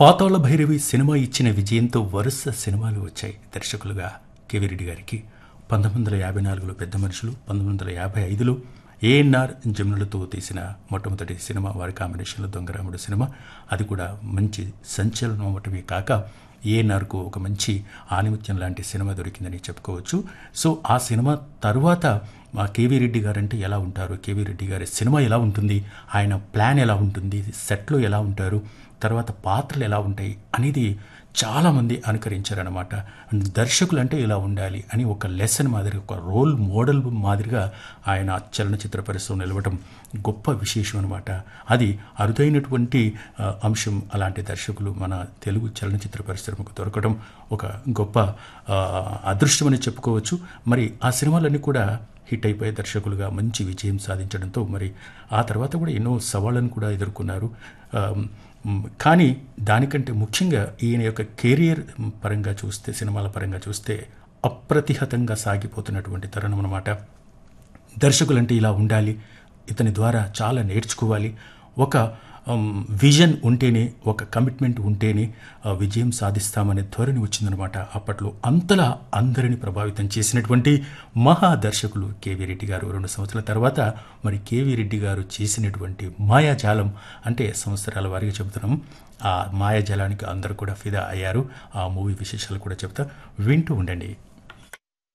పాతాళ Bhairavi cinema ఇచ్చిన విజయంతో వరుస సినిమాలు వచ్చాయి దర్శకులుగా కేవీ రెడ్డి గారికి పంతొమ్మిది వందల యాభై నాలుగులో పెద్ద మనుషులు పంతొమ్మిది వందల యాభై ఐదులో ఏఎన్ఆర్ జమునులతో తీసిన మొట్టమొదటి సినిమా వారి కాంబినేషన్లో దొంగరాముడు సినిమా అది కూడా మంచి సంచలనం అవ్వటమే కాక ఏఎన్ఆర్కు ఒక మంచి ఆనిముత్యం లాంటి సినిమా దొరికిందని చెప్పుకోవచ్చు సో ఆ సినిమా తర్వాత మా కేవీ రెడ్డి గారు అంటే ఎలా ఉంటారు కేవీ రెడ్డి గారి సినిమా ఎలా ఉంటుంది ఆయన ప్లాన్ ఎలా ఉంటుంది సెట్లో ఎలా ఉంటారు తర్వాత పాత్రలు ఎలా ఉంటాయి అనేది చాలామంది అనుకరించారనమాట దర్శకులు అంటే ఇలా ఉండాలి అని ఒక లెసన్ మాదిరి ఒక రోల్ మోడల్ మాదిరిగా ఆయన చలనచిత్ర పరిశ్రమ నిలవటం గొప్ప విశేషం అనమాట అది అరుదైనటువంటి ఆ, అంశం అలాంటి దర్శకులు మన తెలుగు చలనచిత్ర పరిశ్రమకు దొరకడం ఒక గొప్ప ఆ, అదృష్టమని చెప్పుకోవచ్చు మరి ఆ సినిమాలన్నీ కూడా హిట్ అయిపోయే దర్శకులుగా మంచి విజయం సాధించడంతో మరి ఆ తర్వాత కూడా ఎన్నో సవాళ్ళను కూడా ఎదుర్కొన్నారు ఆ, మ్, కానీ దానికంటే ముఖ్యంగా ఈయన యొక్క కెరియర్ పరంగా చూస్తే సినిమాల పరంగా చూస్తే అప్రతిహతంగా సాగిపోతున్నటువంటి తరుణం అన్నమాట దర్శకులంటే ఇలా ఉండాలి ఇతని ద్వారా చాలా నేర్చుకోవాలి ఒక ఉమ్, విజన్ ఉంటేనే ఒక కమిట్మెంట్ ఉంటేనే ఆ, విజయం సాధిస్తామనే ధోరణి వచ్చిందనమాట అప్పట్లో అంతలా అందరిని ప్రభావితం చేసినటువంటి మహా దర్శకులు కేవీ రెడ్డి గారు రెండు సంవత్సరాల తర్వాత మరి కేవీ రెడ్డి గారు చేసినటువంటి మాయాజాలం అంటే సంవత్సరాల వారిగా చెబుతున్నాం ఆ మాయాజాలానికి అందరూ కూడా ఫిదా అయ్యారు ఆ మూవీ విశేషాలు కూడా చెప్తా వింటూ ఉండండి